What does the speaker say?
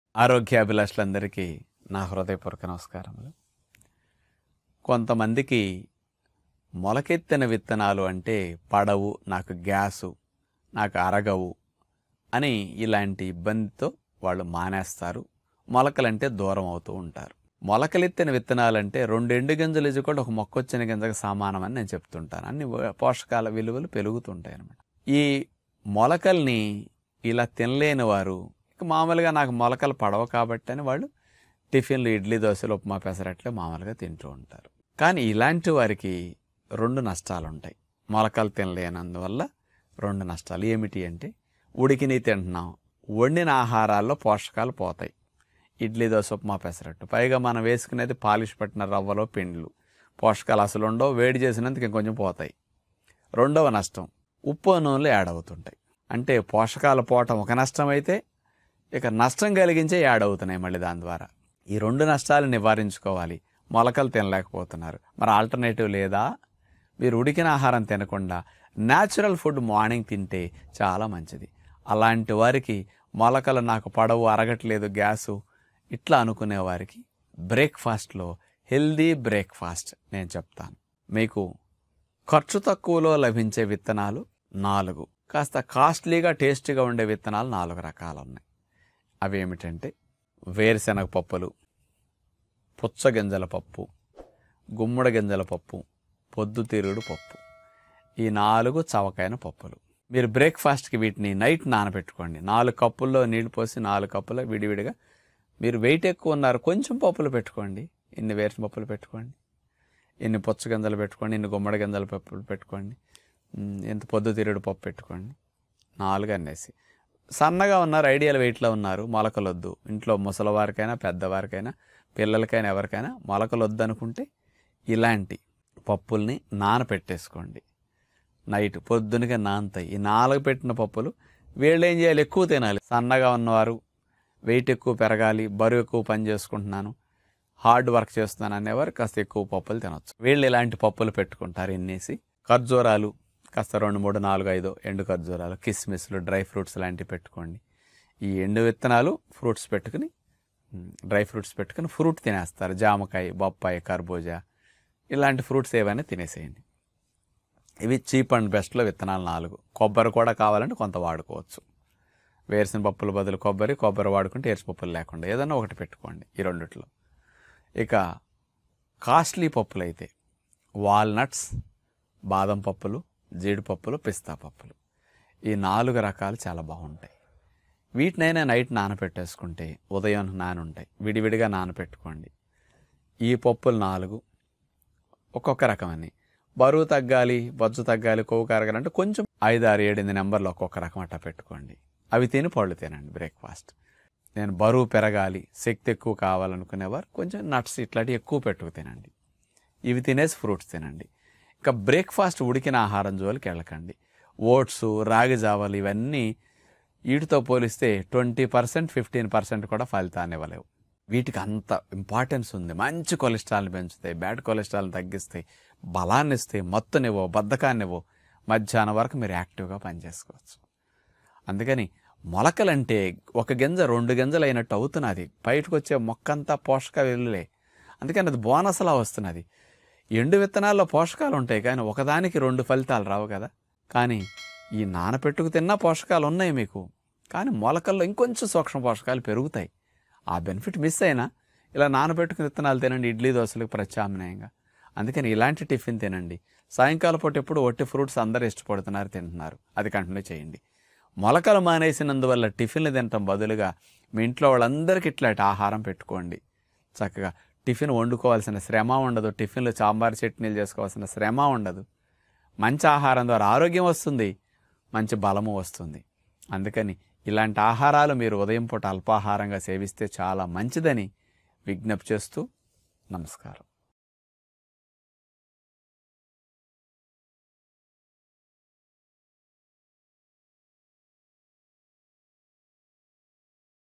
ఆరోగ్యాభిలాషులందరికీ నా హృదయపూర్వక నమస్కారములు కొంతమందికి మొలకెత్తిన విత్తనాలు అంటే పడవు నాకు గ్యాసు నాకు అరగవు అని ఇలాంటి ఇబ్బందితో వాళ్ళు మానేస్తారు మొలకలంటే దూరం అవుతూ ఉంటారు మొలకలెత్తిన విత్తనాలంటే రెండు ఎండు గింజలు ఇది కూడా ఒక మొక్క వచ్చిన గింజకు సమానమని నేను చెప్తుంటాను అన్ని పోషకాల విలువలు పెరుగుతుంటాయి అన్నమాట ఈ మొలకల్ని ఇలా తినలేని వారు ఇక మామూలుగా నాకు మొలకలు పడవ కాబట్టి అని వాళ్ళు టిఫిన్లు ఇడ్లీ దోశలు ఉప్మా పెసరట్లు మామూలుగా తింటూ ఉంటారు కానీ ఇలాంటి వారికి రెండు నష్టాలు ఉంటాయి మొలకలు తినలేనందువల్ల రెండు నష్టాలు ఏమిటి అంటే ఉడికిని తింటున్నాం వండిన ఆహారాల్లో పోషకాలు పోతాయి ఇడ్లీ దోశ ఉప్మా పెసరట్టు పైగా మనం వేసుకునేది పాలిష్ పట్టిన రవ్వలో పిండ్లు పోషకాలు అసలు ఉండవు వేడి చేసినందుకు ఇంకొంచెం పోతాయి రెండవ నష్టం ఉప్పు నూనెలు యాడ్ అవుతుంటాయి అంటే పోషకాలు పోవటం ఒక నష్టం అయితే ఇక నష్టం కలిగించే యాడ్ అవుతున్నాయి మళ్ళీ దాని ద్వారా ఈ రెండు నష్టాలు నివారించుకోవాలి మొలకలు తినలేకపోతున్నారు మరి ఆల్టర్నేటివ్ లేదా మీరు ఉడికిన ఆహారం తినకుండా న్యాచురల్ ఫుడ్ మార్నింగ్ తింటే చాలా మంచిది అలాంటి వారికి మొలకలు నాకు పడవు అరగట్లేదు గ్యాసు ఇట్లా అనుకునే వారికి బ్రేక్ఫాస్ట్లో హెల్దీ బ్రేక్ఫాస్ట్ నేను చెప్తాను మీకు ఖర్చు తక్కువలో లభించే విత్తనాలు నాలుగు కాస్త కాస్ట్లీగా టేస్టీగా ఉండే విత్తనాలు నాలుగు రకాలు ఉన్నాయి అవి ఏమిటంటే వేరుశనగ పప్పులు పుచ్చగింజల పప్పు గుమ్మడి గింజల పప్పు పొద్దుతిరుగుడు పప్పు ఈ నాలుగు చవకైన పప్పులు మీరు బ్రేక్ఫాస్ట్కి వీటిని నైట్ నానబెట్టుకోండి నాలుగు కప్పుల్లో నీళ్లు పోసి నాలుగు కప్పులో విడివిడిగా మీరు వెయిట్ ఎక్కువ ఉన్నారు కొంచెం పప్పులు పెట్టుకోండి ఇన్ని వేరుశనగ పప్పులు పెట్టుకోండి ఇన్ని పుచ్చగింజలు పెట్టుకోండి ఇన్ని గుమ్మడి గింజల పప్పులు పెట్టుకోండి ఉమ్, ఇంత పొద్దుతిరుగుడు పప్పు పెట్టుకోండి నాలుగు అనేసి సన్నగా ఉన్నారు ఐడియల్ వెయిట్లో ఉన్నారు మొలకలొద్దు ఇంట్లో ముసలివారికైనా పెద్దవారికైనా పిల్లలకైనా ఎవరికైనా మొలకలొద్దు అనుకుంటే ఇలాంటి పప్పుల్ని నానపెట్టేసుకోండి నైట్ పొద్దునగా నానతాయి ఈ నాలుగు పెట్టిన పప్పులు వీళ్ళు ఏం చేయాలి ఎక్కువ తినాలి సన్నగా ఉన్నవారు వెయిట్ ఎక్కువ పెరగాలి బరువు ఎక్కువ పని చేసుకుంటున్నాను హార్డ్ వర్క్ చేస్తున్నాను అనేవారు కాస్త ఎక్కువ పప్పులు తినొచ్చు వీళ్ళు ఇలాంటి పప్పులు పెట్టుకుంటారు ఎన్నేసి ఖర్జూరాలు కాస్త రెండు మూడు నాలుగు ఐదు ఎండు ఖర్జూరాలు కిస్మిస్లు డ్రై ఫ్రూట్స్ లాంటివి పెట్టుకోండి ఈ ఎండు విత్తనాలు ఫ్రూట్స్ పెట్టుకుని ఉమ్, డ్రై ఫ్రూట్స్ పెట్టుకుని ఫ్రూట్ తినేస్తారు జామకాయ బొప్పాయి కర్బూజా ఇలాంటి ఫ్రూట్స్ ఏవైనా తినేసేయండి ఇవి చీప్ అండ్ బెస్ట్లో విత్తనాలు నాలుగు కొబ్బరి కూడా కావాలంటే కొంత వాడుకోవచ్చు వేరుసిన పప్పుల బదులు కొబ్బరి కొబ్బరి వాడుకుంటే ఏరుపప్పులు లేకుండా ఏదైనా ఒకటి పెట్టుకోండి ఈ రెండిట్లో ఇక కాస్ట్లీ పప్పులు అయితే వాల్నట్స్ బాదం పప్పులు జీడిపప్పులు పిస్తా పప్పులు ఈ నాలుగు రకాలు చాలా బాగుంటాయి వీటినైనా నైట్ నానపెట్టేసుకుంటే ఉదయం నానుంటాయి విడివిడిగా నానపెట్టుకోండి ఈ పప్పులు నాలుగు ఒక్కొక్క రకమని బరువు తగ్గాలి బొజ్జు తగ్గాలి కొవ్వు కరగాలంటే కొంచెం ఐదు ఆరు ఏడెనిమిది నెంబర్లు ఒక్కొక్క రకం అట్టా పెట్టుకోండి అవి తిని పళ్ళు తినండి బ్రేక్ఫాస్ట్ నేను బరువు పెరగాలి శక్తి ఎక్కువ కావాలనుకునేవారు కొంచెం నట్స్ ఇట్లాంటివి ఎక్కువ పెట్టుకు తినండి ఇవి తినేసి ఫ్రూట్స్ తినండి ఇంకా బ్రేక్ఫాస్ట్ ఉడికిన ఆహారం జోలికి వెళ్ళకండి ఓట్స్ రాగి జావలు ఇవన్నీ వీటితో పోలిస్తే ట్వంటీ పర్సెంట్ ఫిఫ్టీన్ పర్సెంట్ కూడా ఫలితాన్ని ఇవ్వలేవు వీటికి అంత ఇంపార్టెన్స్ ఉంది మంచి కొలెస్ట్రాల్ని పెంచుతాయి బ్యాడ్ కొలెస్ట్రాల్ని తగ్గిస్తాయి బలాన్ని ఇస్తాయి మత్తునివ్వో బద్ధకాన్నివ్వో మధ్యాహ్నం వరకు మీరు యాక్టివ్గా పనిచేసుకోవచ్చు అందుకని మొలకలంటే ఒక గింజ రెండు గింజలు అయినట్టు అవుతున్నది బయటకు వచ్చే మొక్కంతా పోషక విలువలే అందుకని అది బోనస్లా వస్తున్నది ఎండు విత్తనాల్లో పోషకాలు ఉంటాయి కానీ ఒకదానికి రెండు ఫలితాలు రావు కదా కానీ ఈ నానపెట్టుకు తిన్నా పోషకాలు ఉన్నాయి మీకు కానీ మొలకల్లో ఇంకొంచెం సూక్ష్మ పోషకాలు పెరుగుతాయి ఆ బెనిఫిట్ మిస్ అయినా ఇలా నానబెట్టుకుని విత్తనాలు తినండి ఇడ్లీ దోశలకు ప్రత్యామ్నాయంగా అందుకని ఇలాంటి టిఫిన్ తినండి సాయంకాలం పూట ఎప్పుడు ఒట్టి ఫ్రూట్స్ అందరూ ఇష్టపడుతున్నారు తింటున్నారు అది కంటిన్యూ చేయండి మొలకలు మానేసినందువల్ల టిఫిన్లు తినటం బదులుగా మీ ఇంట్లో వాళ్ళందరికీ ఇట్లాంటి ఆహారం పెట్టుకోండి చక్కగా టిఫిన్ వండుకోవాల్సిన శ్రమ ఉండదు టిఫిన్లు సాంబార్ చట్నీలు చేసుకోవాల్సిన శ్రమ ఉండదు మంచి ఆహారం ద్వారా ఆరోగ్యం వస్తుంది మంచి బలము వస్తుంది అందుకని ఇలాంటి ఆహారాలు మీరు ఉదయం పూట అల్పాహారంగా సేవిస్తే చాలా మంచిదని విజ్ఞప్తి చేస్తూ నమస్కారం